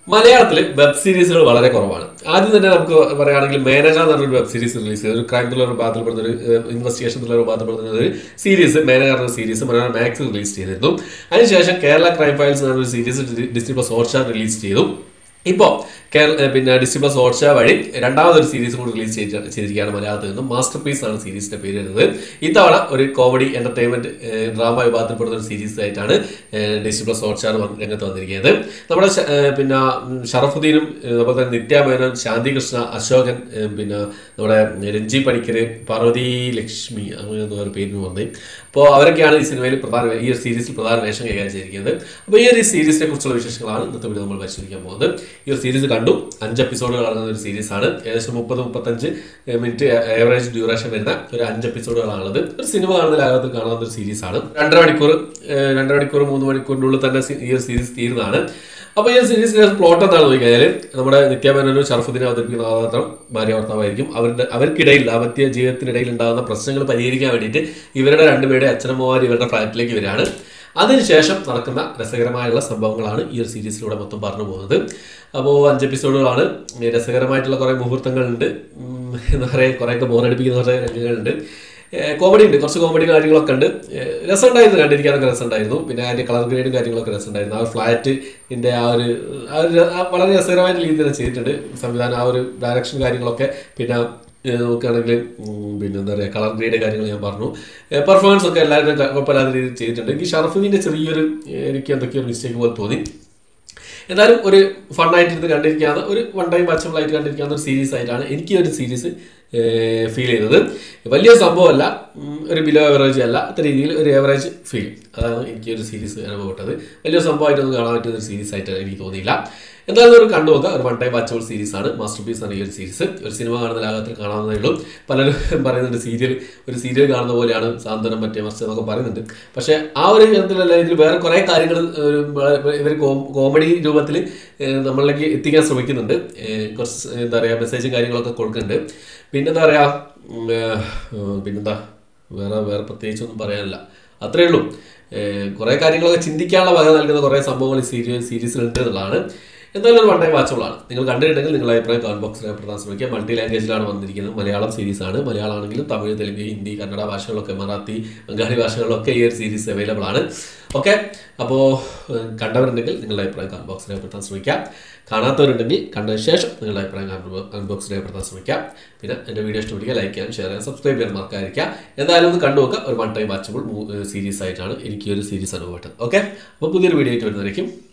മലയാളത്തിൽ വെബ് സീരീസുകൾ വളരെ കുറവാണ് ആദ്യം തന്നെ നമുക്ക് പറയുകയാണെങ്കിൽ മേനക എന്ന് പറഞ്ഞൊരു വെബ് സീരീസ് റിലീസ് ചെയ്തു ഒരു ക്രൈം ത്രില്ലർ വിഭാഗത്തിൽപ്പെടുന്ന ഒരു ഇൻവെസ്റ്റിഗേഷൻ ത്രില്ലർ വിഭാഗത്തിൽപ്പെടുന്ന ഒരു സീരീസ് മേനക എന്ന സീരീസ് മലയാളം മാക്സ് റിലീസ് ചെയ്തിരുന്നു അതിനുശേഷം കേരള ക്രൈം ഫയൽസ് എന്നൊരു series Disney plus Hotstar release ചെയ്തു ഇപ്പോൾ കേരള പിന്നെ ഡിസ്നി പ്ലസ് ഹോട്ട്സ്റ്റാർ വഴി രണ്ടാമതൊരു സീരീസ് കൂടി റിലീസ് ചെയ്ത് ചെയ്തിരിക്കുകയാണ് മലയാളത്തിൽ നിന്നും മാസ്റ്റർ പീസ് ആണ് സീരീസിന്റെ പേര് വരുന്നത് ഇത്തവണ ഒരു കോമഡി എന്റർടൈൻമെന്റ് ഡ്രാമ വിഭാഗത്തിൽപ്പെടുന്ന ഒരു സീരീസ് ആയിട്ടാണ് ഏഹ്, ഡിസ്നി പ്ലസ് ഹോട്ട്സ്റ്റാർ വന്ന് രംഗത്ത് വന്നിരിക്കുന്നത് നമ്മുടെ ശ- ഏഹ്, പിന്നെ ഉം, ഷറഫുദ്ദീനും ഏഹ്, അതുപോലെ തന്നെ നിത്യ മേനോൻ ശാന്തി കൃഷ്ണ അശോകൻ ഏഹ്, പിന്നെ നമ്മുടെ രഞ്ജി പണിക്കർ പാർവതി ലക്ഷ്മി അങ്ങനെ എന്തോ ഒരു പേരിന് വന്നത് അപ്പോൾ അവരൊക്കെയാണ് ഈ സിനിമയിൽ പ്രധാന ഈ ഒരു സീരീസിൽ പ്രധാന വേഷം കൈകാര്യം ചെയ്തിരിക്കുന്നത് അപ്പോൾ ഈ ഒരു സീരീസിനെ കുറിച്ചുള്ള വിശേഷങ്ങളാണ് ഇന്നത്തെ വീഡിയോ നമ്മൾ പരിശോധിക്കാൻ പോകുന്നത് ഈ ഒരു സീരീസ് കണ്ടു അഞ്ച് എപ്പിസോഡുകൾ അടങ്ങുന്ന ഒരു സീരീസാണ് ഏകദേശം മുപ്പത് മുപ്പത്തഞ്ച് മിനിറ്റ് ഏവറേജ് ഡ്യൂറേഷൻ വരുന്ന ഒരു അഞ്ച് എപ്പിസോഡുകളാണുള്ളത് ഒരു സിനിമ കാണുന്ന ലാഘവത്തിൽ കാണാവുന്ന ഒരു സീരീസാണ് രണ്ടര മണിക്കൂർ ഏഹ്, രണ്ടര മണിക്കൂർ മൂന്ന് മണിക്കൂറിനുള്ളിൽ തന്നെ സി- ഈ ഒരു സീരീസ് തീരുന്നതാണ് അപ്പോൾ ഈ സീരീസിന്റെ പ്ലോട്ട് എന്താണെന്ന് നോക്കിക്കഴിഞ്ഞാൽ നമ്മുടെ നിത്യാമേനോനും ഷർഫുദ്ദീനെ അവതരിപ്പിക്കുന്ന കഥാപാത്രം ഭാര്യ ഭർത്താവായിരിക്കും അവരുടെ അവർക്കിടയിൽ ദാമ്പത്യ ജീവിതത്തിനിടയിൽ ഉണ്ടാകുന്ന പ്രശ്നങ്ങൾ പരിഹരിക്കാൻ വേണ്ടിയിട്ട് ഇവരുടെ രണ്ടുപേരുടെ അച്ഛനമ്മമാർ ഇവരുടെ ഫ്ലാറ്റിലേക്ക് വരികയാണ് അതിനുശേഷം നടക്കുന്ന രസകരമായുള്ള സംഭവങ്ങളാണ് ഈ ഒരു സീരീസിലൂടെ മൊത്തം പറഞ്ഞു പോകുന്നത് അപ്പോൾ അഞ്ച് എപ്പിസോഡുകളാണ് ഈ രസകരമായിട്ടുള്ള കുറേ മുഹൂർത്തങ്ങളുണ്ട് ഉം, എന്താ പറയുക കുറേയൊക്കെ ബോറടിപ്പിക്കുന്ന കുറേ രംഗങ്ങളുണ്ട് കോമഡി ഉണ്ട് കുറച്ച് കോമഡി കാര്യങ്ങളൊക്കെ ഉണ്ട് ഏഹ് രസമുണ്ടായിരുന്നു കണ്ടിരിക്കാനൊക്കെ രസമുണ്ടായിരുന്നു പിന്നെ അതിന്റെ കളർ ഗ്രേഡും കാര്യങ്ങളൊക്കെ രസമുണ്ടായിരുന്നു ആ ഒരു ഫ്ലാറ്റിന്റെ ആ ഒരു ആ ഒരു ര- ആ വളരെ രസകരമായ രീതിയിൽ തന്നെ ചെയ്തിട്ടുണ്ട് സംവിധാനം ആ ഒരു ഡയറക്ഷൻ കാര്യങ്ങളൊക്കെ പിന്നെ ഏഹ് നോക്കുകയാണെങ്കിൽ ഉം, പിന്നെ എന്താ പറയുക കളർ ഗ്രേഡ് കാര്യങ്ങൾ ഞാൻ പറഞ്ഞു പെർഫോമൻസ് ഒക്കെ എല്ലാവരും കുഴപ്പമില്ലാത്ത രീതിയിൽ ചെയ്തിട്ടുണ്ട് എനിക്ക് ഷറഫുവിന്റെ ചെറിയൊരു ഏഹ് എനിക്ക് എന്തൊക്കെയോ ഒരു മിസ്റ്റേക്ക് പോലെ തോന്നി എന്നാലും ഒരു ഫണ്ണായിട്ട് ഇരുന്ന് കണ്ടിരിക്കാവുന്ന ഒരു വൺ ടൈം വാച്ചബിൾ ആയിട്ട് കണ്ടിരിക്കാവുന്ന ഒരു സീരീസ് ആയിട്ടാണ് എനിക്ക് ഈ ഒരു സീരീസ് ഫീൽ ചെയ്തത് വലിയ സംഭവമല്ല ഉം, ഒരു ബിലോ എവറേജ് അല്ല അത്ര രീതിയിൽ ഒരു എവറേജ് ഫീൽ അതാണ് എനിക്ക് ഒരു സീരീസ് അനുഭവപ്പെട്ടത് വലിയൊരു സംഭവമായിട്ടൊന്നും കാണാൻ പറ്റുന്ന ഒരു സീരീസ് ആയിട്ട് എനിക്ക് തോന്നിയില്ല എന്തായാലും ഒരു കണ്ടു നോക്കുക ഒരു വൺ ടൈം വാച്ചബിൾ സീരീസ് ആണ് മാസ്റ്റർ പീസ് ആണ് ഈ ഒരു സീരീസ് ഒരു സിനിമ കാണുന്ന ലാഘത്തിൽ കാണാവുന്നതേ ഉള്ളൂ പലരും പറയുന്നുണ്ട് സീരിയൽ ഒരു സീരിയൽ കാണുന്ന പോലെയാണ് സാന്ത്വനം മറ്റേ മറിച്ച് എന്നൊക്കെ പറയുന്നുണ്ട് പക്ഷേ ആ ഒരു വിധത്തിലല്ല ഇതിൽ വേറെ കുറേ കാര്യങ്ങൾ ഒരു ഇവർ കോമഡി രൂപത്തിൽ നമ്മളിലേക്ക് എത്തിക്കാൻ ശ്രമിക്കുന്നുണ്ട് ഏഹ് കുറച്ച് എന്താ പറയുക മെസ്സേജും കാര്യങ്ങളൊക്കെ കൊടുക്കുന്നുണ്ട് പിന്നെന്താ പറയുക ഉം, ഏഹ്, പിന്നെന്താ വേറെ വേറെ പ്രത്യേകിച്ചൊന്നും പറയാനില്ല അത്രയേ ഉള്ളൂ ഏഹ് കുറേ കാര്യങ്ങളൊക്കെ ചിന്തിക്കാനുള്ള വക നൽകുന്ന കുറേ സംഭവങ്ങൾ ഈ സീരിയൽ സീരീസിലുണ്ട് എന്നുള്ളതാണ് എന്തായാലും ഒരു വൺ ടൈം വാച്ചബിളാണ് നിങ്ങൾ കണ്ടിട്ടുണ്ടെങ്കിൽ നിങ്ങളുടെ അഭിപ്രായം കമന്റ് ബോക്സിൽ രേഖപ്പെടുത്താൻ ശ്രമിക്കുക മൾട്ടി ലാംഗ്വേജിലാണ് വന്നിരിക്കുന്നത് മലയാളം സീരീസ് ആണ് മലയാളം ആണെങ്കിലും തമിഴ് തെലുങ്ക് ഹിന്ദി കന്നഡ ഭാഷകളൊക്കെ മറാത്തി ബംഗാളി ഭാഷകളിലൊക്കെ ഈ ഒരു സീരീസ് അവൈലബിൾ ആണ് ഓക്കെ അപ്പോൾ കണ്ടവരുണ്ടെങ്കിൽ നിങ്ങളുടെ അഭിപ്രായം കമന്റ് ബോക്സിൽ രേഖപ്പെടുത്താൻ ശ്രമിക്കുക കാണാത്തവരുണ്ടെങ്കിൽ കണ്ടതിന് ശേഷം നിങ്ങളുടെ അഭിപ്രായം കമന്റ് ബോക്സിൽ രേഖപ്പെടുത്താൻ ശ്രമിക്കുക പിന്നെ എൻ്റെ വീഡിയോ ഇഷ്ടപ്പെടുക ലൈക്ക് ചെയ്യാൻ ഷെയർ ചെയ്യാൻ സബ്സ്ക്രൈബ് ചെയ്യാൻ മറക്കാതിരിക്കുക എന്തായാലും ഒന്ന് കണ്ടു നോക്കുക ഒരു വൺ ടൈം വാച്ചബിൾ സീരീസ് ആയിട്ടാണ് എനിക്ക് ഈ ഒരു സീരീസ് അനുഭവപ്പെട്ടത് ഓക്കെ അപ്പോൾ പുതിയൊരു വീഡിയോ ആയിട്ട് വരുന്നതായിരിക്കും